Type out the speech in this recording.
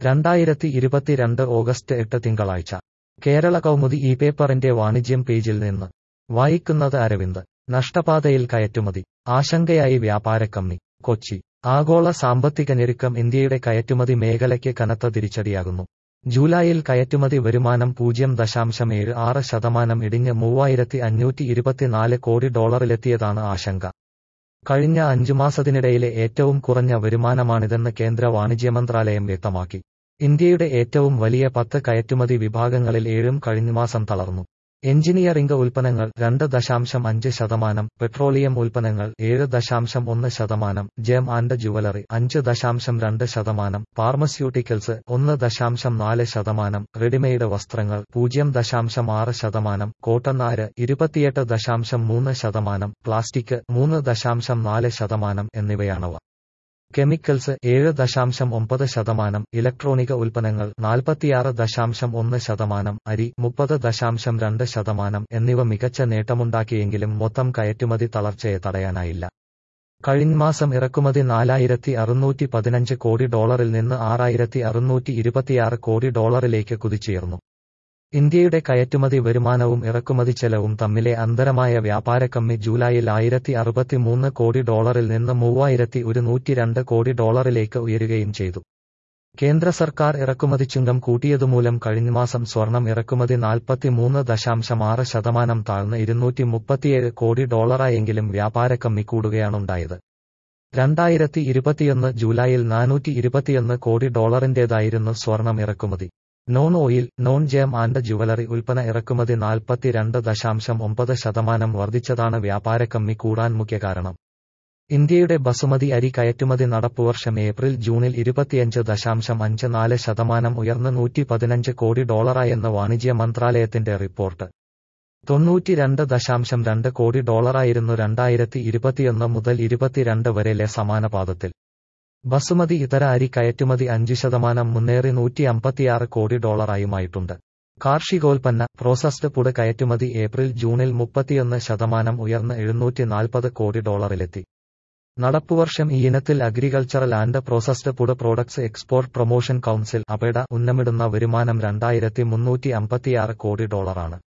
രണ്ടായിരത്തി ഇരുപത്തിരണ്ട് ഓഗസ്റ്റ് എട്ട് തിങ്കളാഴ്ച കേരള കൗമുദി ഈ പേപ്പറിന്റെ വാണിജ്യം പേജിൽ നിന്ന് വായിക്കുന്നത് അരവിന്ദ് നഷ്ടപാതയിൽ കയറ്റുമതി ആശങ്കയായി വ്യാപാരക്കമ്മി കൊച്ചി ആഗോള സാമ്പത്തിക ഞെരുക്കം ഇന്ത്യയുടെ കയറ്റുമതി മേഖലയ്ക്ക് കനത്ത തിരിച്ചടിയാകുന്നു ജൂലൈയിൽ കയറ്റുമതി വരുമാനം പൂജ്യം ദശാംശം ഏഴ് ആറ് ശതമാനം ഇടിഞ്ഞ് മൂവായിരത്തി അഞ്ഞൂറ്റി ഇരുപത്തിനാല് കോടി ഡോളറിലെത്തിയതാണ് ആശങ്ക കഴിഞ്ഞ അഞ്ചു മാസത്തിനിടയിലെ ഏറ്റവും കുറഞ്ഞ വരുമാനമാണിതെന്ന് കേന്ദ്ര വാണിജ്യ മന്ത്രാലയം വ്യക്തമാക്കി ഇന്ത്യയുടെ ഏറ്റവും വലിയ പത്ത് കയറ്റുമതി വിഭാഗങ്ങളിൽ ഏഴും കഴിഞ്ഞമാസം തളർന്നു എഞ്ചിനീയറിംഗ് ഉൽപ്പന്നങ്ങൾ രണ്ട് ദശാംശം അഞ്ച് ശതമാനം പെട്രോളിയം ഉൽപ്പന്നങ്ങൾ ഏഴ് ദശാംശം ഒന്ന് ശതമാനം ജെം ആൻഡ് ജുവലറി അഞ്ച് ദശാംശം രണ്ട് ശതമാനം ഫാർമസ്യൂട്ടിക്കൽസ് ഒന്ന് ദശാംശം നാല് ശതമാനം റെഡിമെയ്ഡ് വസ്ത്രങ്ങൾ പൂജ്യം ദശാംശം ആറ് ശതമാനം കോട്ടൺ നാര് ഇരുപത്തിയെട്ട് ദശാംശം മൂന്ന് ശതമാനം പ്ലാസ്റ്റിക് മൂന്ന് ദശാംശം നാല് ശതമാനം എന്നിവയാണവ കെമിക്കൽസ് ഏഴ് ദശാംശം ഒമ്പത് ശതമാനം ഇലക്ട്രോണിക ഉൽപ്പന്നങ്ങൾ നാൽപ്പത്തിയാറ് ദശാംശം ഒന്ന് ശതമാനം അരി മുപ്പത് ദശാംശം രണ്ട് ശതമാനം എന്നിവ മികച്ച നേട്ടമുണ്ടാക്കിയെങ്കിലും മൊത്തം കയറ്റുമതി തളർച്ചയെ തടയാനായില്ല കഴിഞ്ഞ മാസം ഇറക്കുമതി നാലായിരത്തി അറുന്നൂറ്റി പതിനഞ്ച് കോടി ഡോളറിൽ നിന്ന് ആറായിരത്തി അറുന്നൂറ്റി ഇരുപത്തിയാറ് കോടി ഡോളറിലേക്ക് കുതിച്ചുയർന്നു ഇന്ത്യയുടെ കയറ്റുമതി വരുമാനവും ഇറക്കുമതി ചെലവും തമ്മിലെ അന്തരമായ വ്യാപാരക്കമ്മി ജൂലൈയിൽ ആയിരത്തി അറുപത്തിമൂന്ന് കോടി ഡോളറിൽ നിന്ന് മൂവായിരത്തി ഒരുന്നൂറ്റി രണ്ട് കോടി ഡോളറിലേക്ക് ഉയരുകയും ചെയ്തു കേന്ദ്ര സർക്കാർ ഇറക്കുമതി ചുങ്കം കൂട്ടിയതുമൂലം കഴിഞ്ഞമാസം സ്വർണം ഇറക്കുമതി നാൽപ്പത്തിമൂന്ന് ദശാംശം ആറ് ശതമാനം താഴ്ന്ന് ഇരുന്നൂറ്റി മുപ്പത്തിയേഴ് കോടി ഡോളറായെങ്കിലും വ്യാപാരക്കമ്മി കൂടുകയാണുണ്ടായത് രണ്ടായിരത്തി ഇരുപത്തിയൊന്ന് ജൂലൈയിൽ നാനൂറ്റി ഇരുപത്തിയൊന്ന് കോടി ഡോളറിന്റേതായിരുന്നു സ്വർണം ഇറക്കുമതി non oil non gem and jewellery ഉൽപ്പന്ന ഇറക്കുമതി നാൽപ്പത്തിരണ്ട് ദശാംശം ഒമ്പത് ശതമാനം വർദ്ധിച്ചതാണ് വ്യാപാരക്കമ്മി കൂടാൻ മുഖ്യ കാരണം ഇന്ത്യയുടെ ബസുമതി അരി കയറ്റുമതി നടപ്പുവർഷം ഏപ്രിൽ ജൂണിൽ ഇരുപത്തിയഞ്ച് ദശാംശം അഞ്ച് നാല് ശതമാനം ഉയർന്ന് നൂറ്റി പതിനഞ്ച് കോടി ഡോളറായെന്ന് വാണിജ്യ മന്ത്രാലയത്തിന്റെ റിപ്പോർട്ട് തൊണ്ണൂറ്റിരണ്ട് ദശാംശം രണ്ട് കോടി ഡോളറായിരുന്നു രണ്ടായിരത്തി ഇരുപത്തിയൊന്ന് മുതൽ ഇരുപത്തിരണ്ട് വരെയിലെ സമാന പാദത്തിൽ ബസുമതി ഇതര അരി കയറ്റുമതി അഞ്ച് ശതമാനം മുന്നേറി നൂറ്റി അമ്പത്തിയാറ് കോടി ഡോളറായുമായിട്ടുണ്ട് കാർഷികോൽപ്പന്ന പ്രോസസ്ഡ് പുഡ് കയറ്റുമതി ഏപ്രിൽ ജൂണിൽ മുപ്പത്തിയൊന്ന് ശതമാനം ഉയർന്ന് എഴുന്നൂറ്റി നാൽപ്പത് കോടി ഡോളറിലെത്തി നടപ്പുവർഷം ഈ ഇനത്തിൽ agricultural and processed food products export promotion council APEDA ഉന്നമിടുന്ന വരുമാനം രണ്ടായിരത്തി മുന്നൂറ്റി അമ്പത്തിയാറ് കോടി ഡോളറാണ്